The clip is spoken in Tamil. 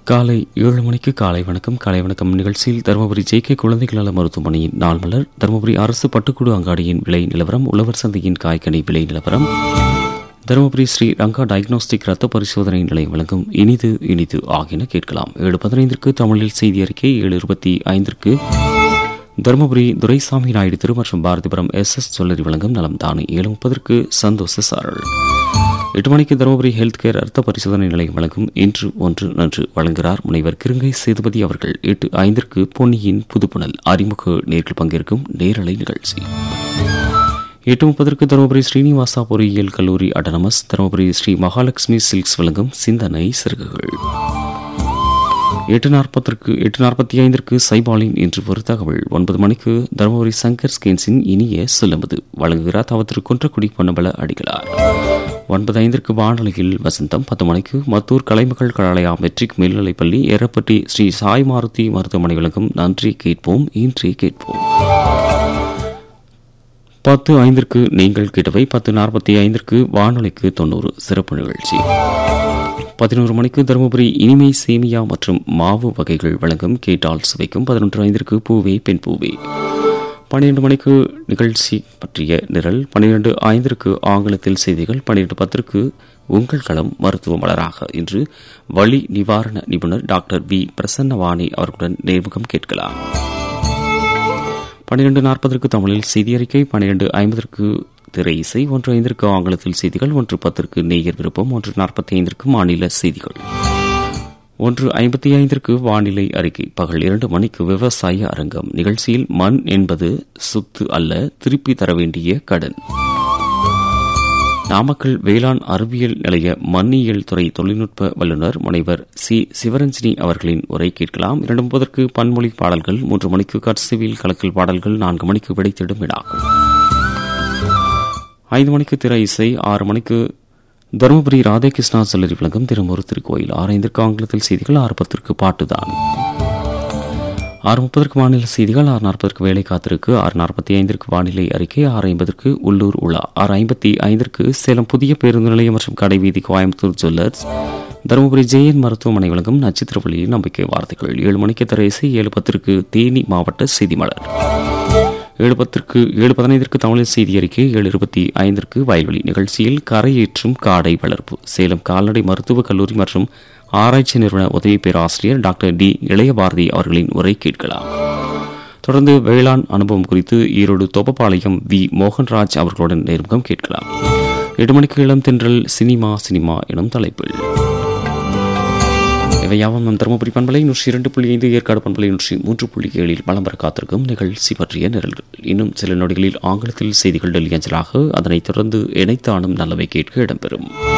காலை ஏழு மணிக்கு காலை வணக்கம் காலை வணக்கம் நிகழ்ச்சியில் தருமபுரி ஜே கே குழந்தைகள் நல மருத்துவமனையின் நாள் மலர் தருமபுரி அரசு பட்டுக்கூடு அங்காடியின் விலை நிலவரம் உழவர் சந்தையின் காய்கனி விலை நிலவரம் தருமபுரி ஸ்ரீ ரங்கா டயக்னோஸ்டிக் ரத்த பரிசோதனை நிலையம் வழங்கும் இனிது இனிது ஆகியன கேட்கலாம் ஏழு பதினைந்திற்கு தமிழில் செய்தி அறிக்கை ஏழு இருபத்தி ஐந்திற்கு தருமபுரி துரைசாமி நாயுடு திரு மற்றும் பாரதிபுரம் எஸ் எஸ் சொல்லரி வழங்கும் நலம் தானே ஏழு முப்பதற்கு சந்தோஷ சாரல் எட்டு மணிக்கு தருமபுரி ஹெல்த் கேர் ரத்த பரிசோதனை நிலையம் வழங்கும் இன்று ஒன்று நன்று வழங்குகிறார் முனைவர் கிருங்கை சேதுபதி அவர்கள் எட்டு ஐந்திற்கு பொன்னியின் புதுப்புணல் அறிமுக நேர்கள் பங்கேற்கும் நேரலை நிகழ்ச்சி எட்டு முப்பதற்கு தருமபுரி ஸ்ரீனிவாசா பொறியியல் கல்லூரி அடனமஸ் தருமபுரி ஸ்ரீ மகாலட்சுமி சில்க்ஸ் வழங்கும் சிந்தனை சிறுகுகள் எட்டு நாற்பதற்கு எட்டு நாற்பத்தி ஐந்திற்கு சைபாலின் இன்று ஒரு தகவல் ஒன்பது மணிக்கு தருமபுரி சங்கர் ஸ்கேன்ஸின் இனிய சொல்லுவது வழங்குகிறார் தவத்திரு குன்றக்குடி பொன்னம்பல அடிகளார் ஒன்பது ஐந்திற்கு வானொலியில் வசந்தம் பத்து மணிக்கு மத்தூர் கலைமகள் கலாலயா மெட்ரிக் மேல்நிலைப்பள்ளி எரப்பட்டி ஸ்ரீ சாய் மாருதி மருத்துவமனை வழங்கும் நன்றி கேட்போம் இன்றே கேட்போம் பத்து ஐந்திற்கு நீங்கள் கேட்டவை பத்து நாற்பத்தி ஐந்திற்கு வானொலிக்கு தொண்ணூறு சிறப்பு நிகழ்ச்சி பதினோரு மணிக்கு தருமபுரி இனிமை சேமியா மற்றும் மாவு வகைகள் வழங்கும் கேட்டால் சுவைக்கும் பதினொன்று ஐந்திற்கு பூவே பெண் பூவே பன்னிரண்டு மணிக்கு நிகழ்ச்சி பற்றிய நிரல் பன்னிரண்டு ஐந்திற்கு ஆங்கிலத்தில் செய்திகள் பன்னிரண்டு பத்திற்கு உங்கள் களம் மருத்துவ மலராக இன்று வலி நிவாரண நிபுணர் டாக்டர் வி பிரசன்னவாணி அவர்களுடன் நேர்முகம் கேட்கலாம் பன்னிரண்டு நாற்பதற்கு தமிழில் செய்தி அறிக்கை பன்னிரண்டு ஐம்பதற்கு திரை இசை ஒன்று ஐந்திற்கு ஆங்கிலத்தில் செய்திகள் ஒன்று பத்திற்கு நேயர் விருப்பம் ஒன்று நாற்பத்தி ஐந்திற்கு மாநில செய்திகள் ஒன்று ஐம்பத்தி ஐந்திற்கு வானிலை அறிக்கை பகல் இரண்டு மணிக்கு விவசாய அரங்கம் நிகழ்ச்சியில் மண் என்பது சொத்து அல்ல திருப்பி தர வேண்டிய கடன் நாமக்கல் வேளாண் அறிவியல் நிலைய மண்ணியல் துறை தொழில்நுட்ப வல்லுநர் முனைவர் சி சிவரஞ்சினி அவர்களின் உரை கேட்கலாம் இரண்டு முப்பதற்கு பன்மொழி பாடல்கள் மூன்று மணிக்கு கட்சிவில் கலக்கல் பாடல்கள் நான்கு மணிக்கு விடைத்திடும் வினாக்கள் ஐந்து மணிக்கு திரை இசை ஆறு மணிக்கு தருமபுரி ராதேகிருஷ்ணா சொல்லரி விளங்கம் திருமூர் திருக்கோயில் ஆறு ஐந்திற்கு ஆங்கிலத்தில் செய்திகள் ஆறு பத்திற்கு பாட்டுதான் ஆறு முப்பதற்கு மாநில செய்திகள் ஆறு நாற்பதற்கு வேலை காத்திருக்கு ஆறு நாற்பத்தி ஐந்திற்கு வானிலை அறிக்கை ஆறு ஐம்பதற்கு உள்ளூர் உலா ஆறு ஐம்பத்தி ஐந்திற்கு சேலம் புதிய பேருந்து நிலையம் மற்றும் கடைவீதி கோயம்புத்தூர் ஜுவல்லர்ஸ் தருமபுரி ஜெயன் மருத்துவமனை வழங்கும் நட்சத்திரவழியில் நம்பிக்கை வார்த்தைகள் ஏழு மணிக்கு தரைசை ஏழு பத்திற்கு தேனி மாவட்ட செய்தி மலர் ஏழு பத்திற்கு ஏழு பதினைந்திற்கு தமிழில் செய்தி அறிக்கை ஏழு இருபத்தி ஐந்திற்கு வயல்வெளி நிகழ்ச்சியில் கரையேற்றும் காடை வளர்ப்பு சேலம் கால்நடை மருத்துவக் கல்லூரி மற்றும் ஆராய்ச்சி நிறுவன உதவி பேராசிரியர் டாக்டர் டி இளையபாரதி அவர்களின் உரை கேட்கலாம் தொடர்ந்து வேளாண் அனுபவம் குறித்து ஈரோடு தொப்பப்பாளையம் வி மோகன்ராஜ் அவர்களுடன் நேர்முகம் கேட்கலாம் எட்டு மணிக்கு இளம் தென்றல் சினிமா சினிமா எனும் தலைப்பில் இவையாவும் நம் தருமபுரி பண்பலை நூற்றி இரண்டு புள்ளி ஐந்து ஏற்காடு பண்பலை நூற்றி மூன்று புள்ளி ஏழில் வளம் வர காத்திருக்கும் நிகழ்ச்சி பற்றிய நிரல்கள் இன்னும் சில நொடிகளில் ஆங்கிலத்தில் செய்திகள் டெல்லி அஞ்சலாக அதனைத் தொடர்ந்து இணைத்தானும் நல்லவை கேட்க இடம்பெறும்